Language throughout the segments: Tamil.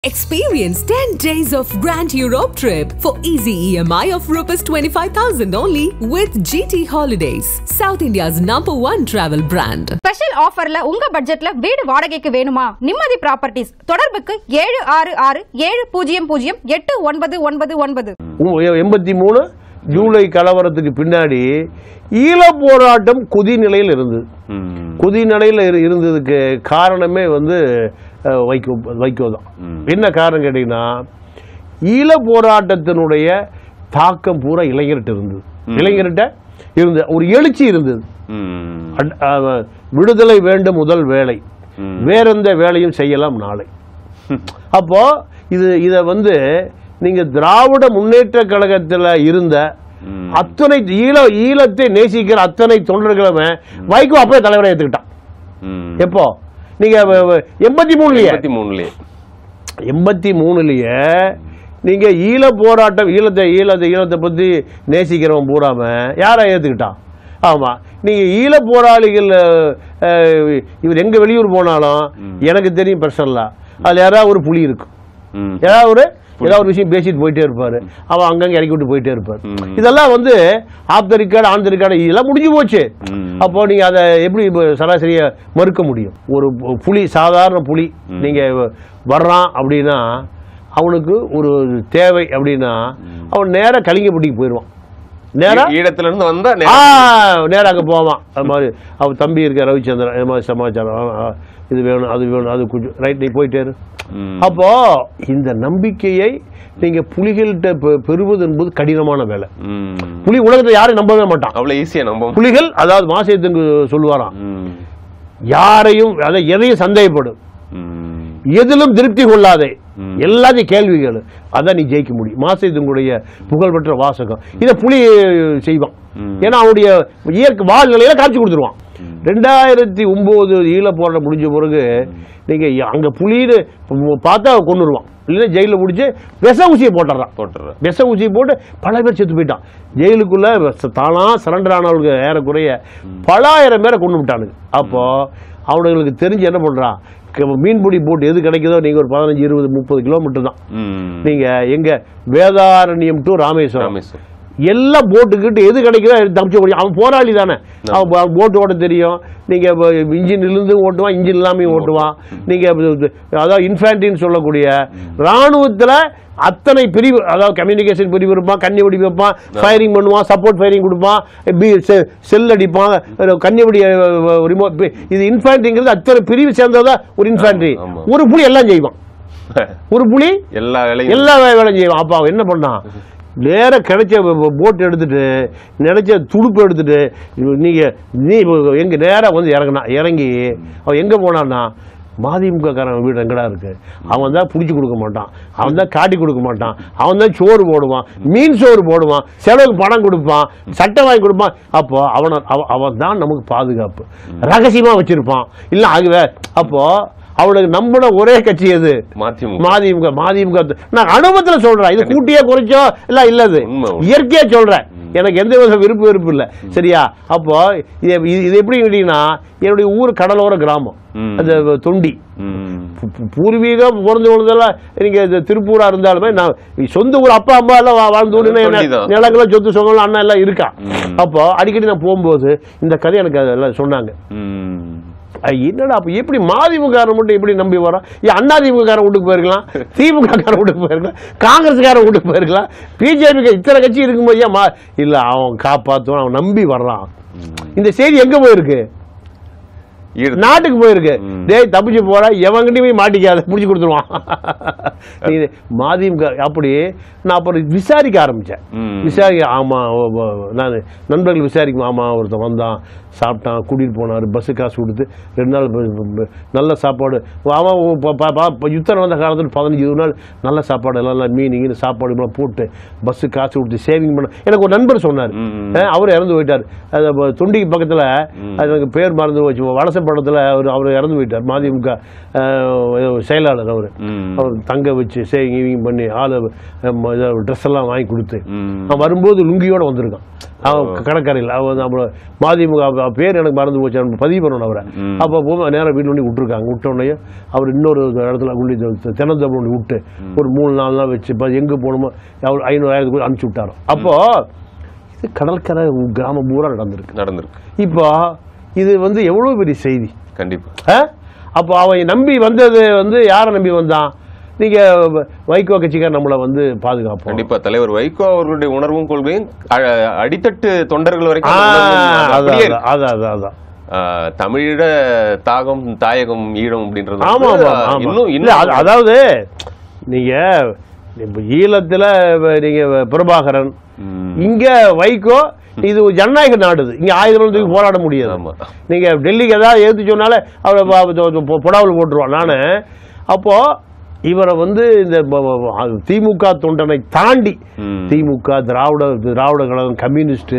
Experience 10 days of Grand Europe trip for easy EMI of Rs 25,000 only with GT Holidays, South India's number one travel brand. Special ஆஃபர்ல உங்க பட்ஜெட்ல வீடு வாடகைக்கு வேணுமா நிம்மதி ப்ராப்பர்ட்டிஸ் தொடர்புக்கு ஏழு ஆறு ஆறு ஏழு பூஜ்ஜியம் பூஜ்ஜியம் எட்டு ஒன்பது ஒன்பது ஒன்பது எண்பத்தி மூணு ஜூலை கலவரத்துக்கு பின்னாடி ஈழ போராட்டம் கொதிநிலையில் இருந்தது கொதிநிலையில் இரு- இருந்ததுக்கு காரணமே வந்து அஹ், வைகோ வைகோ தான் என்ன காரணம் கேட்டிங்கன்னா ஈழ போராட்டத்தினுடைய தாக்கம் பூரா இளைஞர்கிட்ட இருந்தது இளைஞர்கிட்ட இருந்தது ஒரு எழுச்சி இருந்தது அட்- அஹ், விடுதலை வேண்டும் முதல் வேலை வேறெந்த வேலையும் செய்யலாம் நாளை அப்போ இது இதை வந்து நீங்க திராவிட முன்னேற்ற கழகத்தில் இருந்த அத்தனை ஈழ ஈழத்தை நேசிக்கிற அத்தனை தொண்டர்களுமே வைகோ அப்பவே தலைவரை ஏத்துக்கிட்டான் எப்போ நீங்க வ- வ- எண்பத்தி மூணுலயே இருபத்தி மூணுலயே எண்பத்தி மூணுலயே நீங்க ஈழ போராட்டம் ஈழத்தை ஈழத்தை ஈழத்தை பத்தி நேசிக்கிறவன் பூராம யாரை ஏத்துக்கிட்டான் ஆமா நீங்க ஈழ போராளிகள் அஹ், இவர் எங்க வெளியூர் போனாலும் எனக்கு தெரியும் பிரச்சனை அதுல யாராவது ஒரு புலி இருக்கும் ம். ஏதாவது ஒரு ஏதாவது ஒரு விஷயம் பேசிட்டு போயிட்டே இருப்பாரு அவன் அங்கங்க இறக்கி விட்டு போயிட்டே இருப்பார் ம். இதெல்லாம் வந்து off the record on the record இதெல்லாம் முடிஞ்சு போச்சு ம். அப்போ நீங்க அதை எப்படி இப்ப சராசரியா மறுக்க முடியும் ஒரு பு- புலி சாதாரண புலி நீங்க வர்றான் அப்படின்னா அவனுக்கு ஒரு தேவை அப்படின்னா அவன் நேரா கலிங்கப்பட்டிக்கு போயிடுவான் நேரா ஈ- ஈழத்துல இருந்து வந்தா ஆ நேரா- நேரா அங்கே போவான் அது மாதிரி அவன் தம்பி இருக்க ரவிச்சந்திரன் இது மாதிரி சமாச்சாரம் ஆ, ஆ, இது வேணும் அது வேணும் அது கொஞ்சம் ரைட் நீ போயிட்டே இரு ம். அப்போ இந்த நம்பிக்கையை நீங்க புலிகள்கிட்ட பெ- பெறுவது என்பது கடினமான வேலை ம். புலி உலகத்தை யாரையும் நம்பவே மாட்டான் அவ்வளவு ஈஸியா நம்ப புலிகள் அதாவது மாசியத்துக்கு சொல்லுவாராம் ம். யாரையும் அதை எதையும் சந்தேகப்படும் ம். எதிலும் திருப்தி கொள்ளாதே எல்லாத்தையும் கேள்விகள் அதான் நீ ஜெயிக்க முடியும் மாசத்தினுடைய புகழ்பெற்ற வாசகம் இதை புலி செய்வான் ஏன்னா அவனுடைய இயற்கை வாழ்நிலையில காட்சி கொடுத்துருவான் ரெண்டாயிரத்தி ஒன்பது ஈழ போராட்டம் முடிஞ்ச பிறகு நீங்க அங்க புலின்னு பார்த்தா கொண்டுருவான் இல்லைன்னா ஜெயிலில் பிடிச்சி விஷ ஊசியை போட்டுறான் போட்டுறேன் விஷ ஊசியை போட்டு பல பேர் செத்து போயிட்டான் ஜெயிலுக்குள்ள ச- தானா சரண்டர் ஆனவங்களுக்கு ஏறக்குறைய பலாயிரம் பேரை கொண்டு விட்டானுங்க அப்போ அவனுங்களுக்கு தெரிஞ்சு என்ன பண்றான் க- மீன்பிடி போட்டு எது கிடைக்குதோ நீங்க ஒரு பதினஞ்சு இருபது முப்பது கிலோமீட்டர் தான் ம். நீங்க எங்க வேதாரண்யம் டு ராமேஸ்வரம் ராமேஸ்வரம். எல்லா போட்டுக்கிட்டு எது கிடைக்குதோ எடுத்து தப்பிச்சு முடியும் அவன் போராளி தானே அவன் போட்டு ஓட்ட தெரியும் நீங்க இன்ஜின் இருந்து ஓட்டுவான் இன்ஜின் இல்லாமையும் ஓட்டுவான் நீங்க இது- அதாவது இன்ஃபேன்ட்ரின்னு சொல்லக்கூடிய ராணுவத்துல அத்தனை பிரிவு அதாவது கம்யூனிகேஷன் பிரிவு இருப்பான் கண்ணி வெடி வைப்பான் ஃபயரிங் பண்ணுவான் சப்போர்ட் ஃபயரிங் கொடுப்பான் பி- செ- செல் அடிப்பான் கண்ணி வெடி ரிமோட் இது இன்ஃபேன்ட்ரிங்கிறது அத்தனை பிரிவு சேர்ந்ததா ஒரு இன்ஃபேன்ட்ரி ஆமா. ஒரு புலி எல்லாம் செய்வான் ஒரு புலி எல்லா வேலையும் எல்லா வே- வேலையும் செய்வான் அப்பா அவன் என்ன பண்ணான் நேரா கிடைச்ச போட் எடுத்துட்டு நினைச்ச துடுப்பு எடுத்துட்டு நீங்க நீ எங்க நேரா வந்து இறங்கினான் இறங்கி அவன் எங்க போனான்னா மதிமுக காரன் வீடு எங்கடா இருக்கு அவன் தான் பிடிச்சி கொடுக்க மாட்டான் அவன் தான் காட்டி கொடுக்க மாட்டான் அவன் தான் சோறு போடுவான் மீன் சோறு போடுவான் செலவுக்கு பணம் கொடுப்பான் சட்டை வாங்கி கொடுப்பான் அப்போ அவனை அவ- அவன் தான் நமக்கு பாதுகாப்பு ரகசியமா வச்சிருப்பான் இல்ல ஆகுவே அப்போ அவனுக்கு நம்பின ஒரே கட்சி எது மதிமுக. மதிமுக மதிமுக நான் அனுபவத்துல சொல்றேன் இது கூட்டியே குறைச்சோ இல்ல இல்ல இது உண்மை, உண்மை. இயற்கையா சொல்றேன் எனக்கு எந்த வித விருப்பு வெறுப்பு இல்ல சரியா அப்போ இது இது- இது எப்படி கேட்டீங்கன்னா என்னுடைய ஊர் கடலோர கிராமம் ம். அந்த தொண்டி ம். பூ- பூ- பூர்வீகம் பிறந்து விழுந்தெல்லாம் நீங்க இது திருப்பூரா இருந்தாலுமே நான் சொந்த ஊர் அப்பா அம்மா எல்லாம் வா- வாழ்ந்த ஊர் தொண்டிதான். நிலங்களும் சொத்து சொங்கலாம் அண்ணன் எல்லாம் இருக்கா ம். அப்போ அடிக்கடி நான் போகும்போது இந்த கதை எனக்கு அதெல்லாம் சொன்னாங்க ம். ஐ, என்னடா அப்ப எப்படி மதிமுக மட்டும் எப்படி நம்பி வரோம் ஏன் அண்ணா திமுக காரன் வீட்டுக்கு போயிருக்கலாம் திமுக காரன் வீட்டுக்கு போயிருக்கலாம் காங்கிரஸ் காரன் வீட்டுக்கு போயிருக்கலாம் பிஜேபி இத்தனை கட்சி இருக்கும்போது ஏன் மா- இல்ல அவன் காப்பாத்துவான் அவன் நம்பி வர்றான் இந்த செய்தி எங்க போயிருக்கு ஈழ- நாட்டுக்கு போயிருக்கு ம். டேய் தப்பிச்சு போற எவங்கிட்டயும் போய் மாட்டிக்காத பிடிச்சி கொடுத்துருவான் நீ மதிமுக அப்படி நான் அப்புறம் விசாரிக்க ஆரம்பிச்சேன் ம். விசாரிக்க ஆமா ஓ, ஓ, நான் நண்பர்கள் விசாரிக்கும் ஆமா ஒருத்தன் வந்தான் சாப்பிட்டான் கூட்டிட்டு போனார் பஸ்ஸு காசு கொடுத்து ரெண்டு நாள் ப- ப- ப- நல்ல சாப்பாடு அவன் ஓ, ப- ப- ப- ப- யுத்தம் வந்த காலத்தில் பதினஞ்சு இருபது நாள் நல்ல சாப்பாடு எல்லாம் நல்லா மீன் இங்கீனு சாப்பாடு எல்லாம் போட்டு பஸ்ஸு காசு கொடுத்து சேவிங் பண்ண எனக்கு ஒரு நண்பர் சொன்னார் ம். அவர் இறந்து போயிட்டார் அது அப்ப தொண்டிக்கு பக்கத்தில் அது எனக்கு பேர் மறந்து போச்சு வலச படத்தில் அவர் அவர் இறந்து போயிட்டார் மதிமுக அஹ், ஏதோ செயலாளர் அவர் ம். அவர் தங்க வச்சு சேவிங் ஈவிங் பண்ணி ஆளு ட்ரெஸ் எல்லாம் வாங்கி கொடுத்து ம். அவன் வரும்போது லுங்கியோட வந்திருக்கான் அவன் கடற்கரையில் அவன் நம்ம மதிமுக அவ பேர் எனக்கு மறந்து போச்சு அவன் பதிவு பண்ணணும் அவரை ம். அப்போ போக நேராக வீட்டில் கொண்டு விட்டுருக்காங்க விட்ட உடனே அவர் இன்னொரு இடத்துல கொண்டு தினந்தம் கொண்டு விட்டு ஒரு மூணு நாலு நாள் வச்சு இப்போ எங்கே போகணுமோ அவர் ஐநூறாயிரத்துக்கு கூட அனுப்பிச்சி விட்டாரோ அப்போ இது கடற்கரை கிராமம் பூரா நடந்திருக்கு நடந்திருக்கு இப்போ இது வந்து எவ்வளோ பெரிய செய்தி கண்டிப்பா ஆ? அப்போ அவன் நம்பி வந்தது வந்து யாரை நம்பி வந்தான் நீங்க வைகோ கட்சிக்கார் நம்மளை வந்து பாதுகாப்போம் கண்டிப்பா தலைவர் வைகோ அவர்களுடைய உணர்வும் கொள்கையும் அ- அடித்தட்டு தொண்டர்கள் ஆ, வரைக்கும் அந்த உணர்வும் அதான், அப்படியே இருக்கு. அதான், அதான், அதான். ஆ, தமிழீழ தாகம் தாயகம் ஈழம் அப்படின்றது ஆமா வந்து, ஆமா ஆமா இன்னும் இல்ல, இன்னும் அது- அதாவது நீங்க இப்ப ஈழத்துல வ- நீங்க வ- பிரபாகரன் ம். இங்க வைகோ இது ஒரு ஜனநாயக நாடு இது. இங்க ஆயுதம் தூக்கி போராட முடியாது ஆமா. நீங்க டெல்லிக்கு ஏதாவது ஏத்து சொன்னாலே அவரை ப- ப- ப- புடாவில் போட்டுருவான் நானு அப்போ இவரை வந்து இந்த ப- ப- அது திமுக தொண்டனை தாண்டி ம். திமுக திராவிட திராவிட கழகம் கம்யூனிஸ்ட்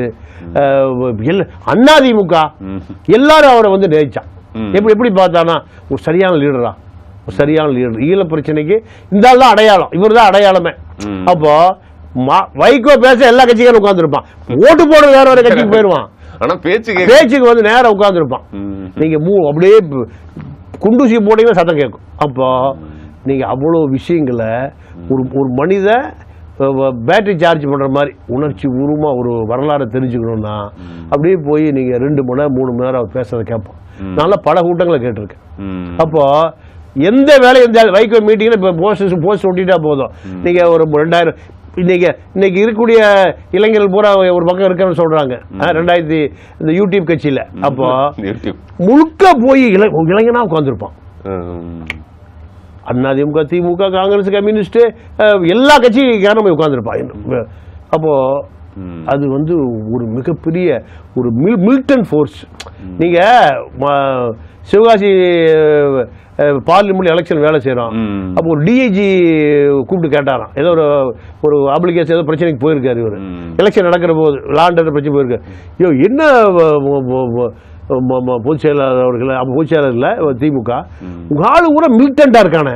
அண்ணா திமுக ம். எல்லாரும் அவரை வந்து நேசிச்சான் ம். எப்படி எப்படி பார்த்தானா ஒரு சரியான லீடரா ஒரு சரியான லீடர் ஈழ பிரச்சனைக்கு இந்த ஆள் தான் அடையாளம் இவர் தான் அடையாளமே ம். அப்போ மா- வைகோ பேச எல்லா கட்சிக்காரும் உட்காந்துருப்பான் ஓட்டு போட வேற ஒரு கட்சிக்கு போயிடுவான் ஆனா பேச்சு கேட்க பேச்சுக்கு வந்து நேரா உட்காந்துருப்பான் ம். நீங்க மூ அப்படியே ப- குண்டூசி போட்டீங்கன்னா சத்தம் கேட்கும் அப்போ நீங்க அவ்வளோ விஷயங்களை ஒரு ஒரு மனித பேட்டரி சார்ஜ் பண்ற மாதிரி உணர்ச்சி உருமா ஒரு வரலாறை தெரிஞ்சுக்கணும்னா அப்படியே போய் நீங்க ரெண்டு மணி நேரம் மூணு மணி நேரம் அவர் பேசுறதை கேட்போம் நல்லா பல கூட்டங்களை கேட்டிருக்கேன் ம். அப்போ எந்த வேலை இருந்தாலும் வைகோ மீட்டிங்ல இப்போ போஸ்ட் போஸ்ட் ஒட்டிட்டா போதும் நீங்க ஒரு ரெண்டாயிரம் இன்னைக்கு இன்னைக்கு இருக்கக்கூடிய இளைஞர்கள் பூரா ஒரு பக்கம் இருக்குன்னு சொல்றாங்க ஆ, ரெண்டாயிரத்தி இந்த யூடியூப் கட்சியில அப்போ யூடியூப் முழுக்க போய் இளை இளைஞனா உட்காந்துருப்பான் ம். அதிமுக திமுக காங்கிரஸ் கம்யூனிஸ்ட் அஹ், எல்லா கட்சிக்காரனும் போய் உட்காந்துருப்பான் அப்போ ம். அது வந்து ஒரு மிகப்பெரிய ஒரு மில் மில்டன் ஃபோர்ஸ் நீங்க ம- சிவகாசி பார்லிமெண்ட் எலெக்ஷன் வேலை செய்கிறோம் ம். அப்போ ஒரு டிஐஜி கூப்பிட்டு கேட்டாராம் ஏதோ ஒரு ஒரு அப்ளிகேஷன் ஏதோ பிரச்சனைக்கு போயிருக்காரு இவர் ம். எலெக்ஷன் நடக்கிற போது லாண்டர் பிரச்சனை போயிருக்காரு ஐயோ என்ன வ- வ- வ- வ- ம- ம- பொதுச் செயலாளர் அவர்கள் அப்போ பொதுச் செயலாளர் இல்லை திமுக உங்க ஆளு கூட மில்டண்டா இருக்கானே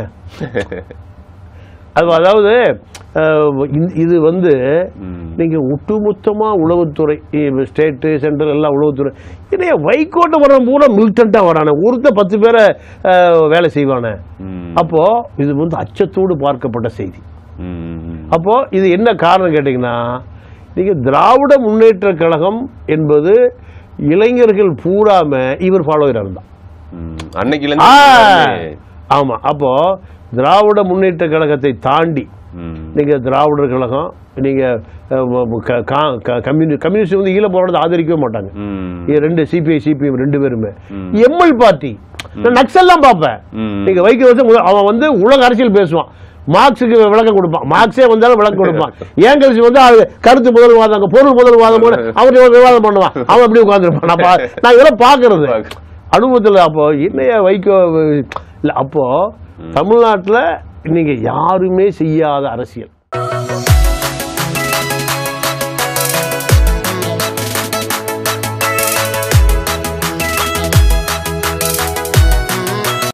அது அதாவது அஹ், இந்த- இது வந்து ம். நீங்க ஒட்டுமொத்தமா உளவுத்துறை ஸ்டேட்டு சென்ட்ரல் எல்லாம் உளவுத்துறை இதே வைகோட்டை வர பூரா மில்டண்டா வரானே ஒருத்த பத்து பேரை அஹ், வேலை செய்வானே ம். அப்போ இது வந்து அச்சத்தோடு பார்க்கப்பட்ட செய்தி ம். அப்போ இது என்ன காரணம் கேட்டிங்கன்னா நீங்க திராவிட முன்னேற்ற கழகம் என்பது இளைஞர்கள் பூராம இவர் ஃபாலோவராக இருந்தான் ம். அன்னைக்குல ஆ, இருந்து ஆமா அப்போ திராவிட முன்னேற்ற கழகத்தை தாண்டி ம். நீங்க திராவிடர் கழகம் நீங்க அஹ், ம- க- கா- க- கம்யூனி கம்யூனிஸ்ட் வந்து ஈழ போராட்டத்தை ஆதரிக்கவே மாட்டாங்க ம். இது ரெண்டு சிபிஐ சிபிஎம் ரெண்டு பேருமே ம். எம்எல் பார்ட்டி நான் நக்சல் தான் பார்ப்பேன் ம். நீங்க வைக்க வருஷம் முத- அவன் வந்து உலக அரசியல் பேசுவான் மார்க்ஸுக்கு விளக்கம் கொடுப்பான் மார்க்ஸே வந்தாலும் விளக்கம் கொடுப்பான் ஏங்கல்ஸ் வந்து அது கருத்து முதல்வாதம் பொருள் முதல்வாதம் கூட அவன் ஒரு விவாதம் பண்ணுவான் அவன் அப்படி உட்காந்துருப்பான் நான் பா- நான் இதெல்லாம் பாக்குறது அனுபவத்தில் அப்போ என்னைய வைக்க இல்ல அப்போ தமிழ்நாட்டுல நீங்க யாருமே செய்யாத அரசியல்